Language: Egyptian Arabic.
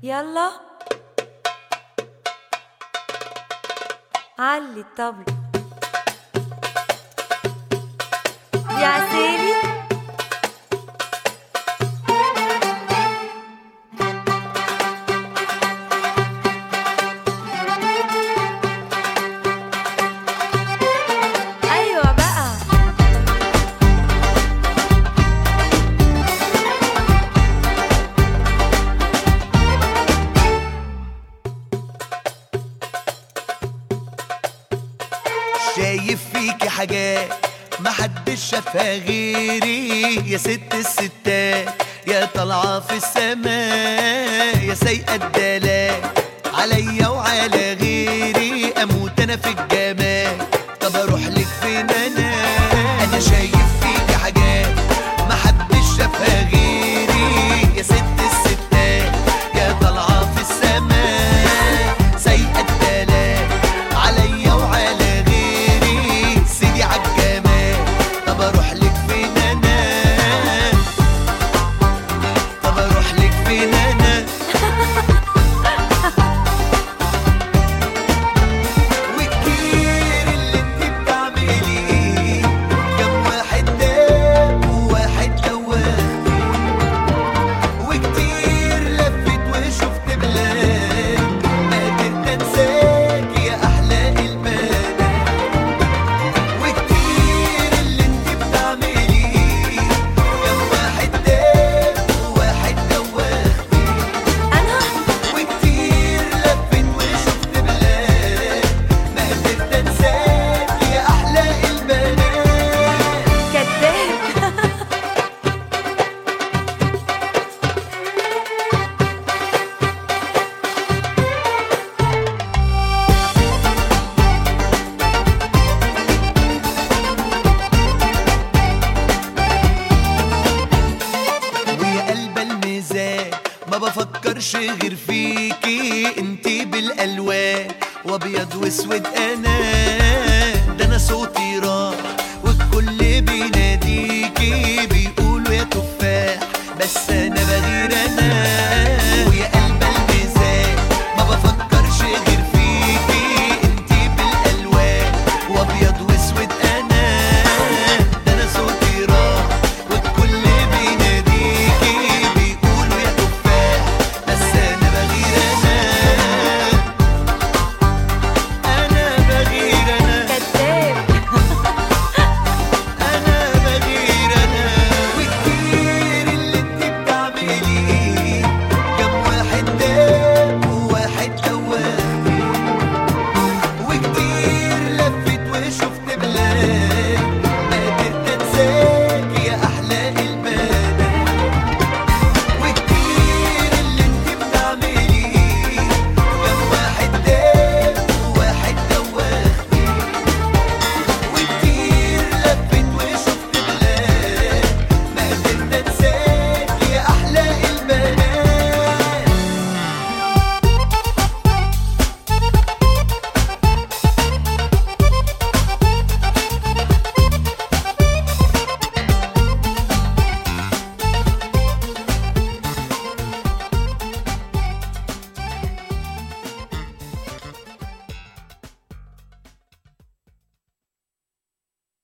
يلا علي الطبل يا عسالي ايوه بقى شايف فيكي حاجات محدش شافها غيري يا ست الستات يا طالعة في السماء يا سايقة الدلال عليا وعلى غيري اموت انا في الجمال طب اروح لك فين انا انا شايف فيكي حاجات محدش شافها غيري يا ست الستات يا طالعة في السماء سايقة الدلال عليا وعلى غيري سيدي عالجمال طب اروح لك فين انا طب اروح لك فين انا وكتير اللي انت بتعمليه كم واحد داب وواحد دوختي وكتير لفت وشفت بلاد ما قدرت انساك يا احلى البنات وكتير اللي انت بتعمليه كم واحد داب وواحد دوختي انا وكتير لفت وشفت بلاد ما قدرت انساك يا احلى البنات كداب ويا قلب الميزان ما بفكرش غير فيكي انتي بالالوان وابيض واسود انا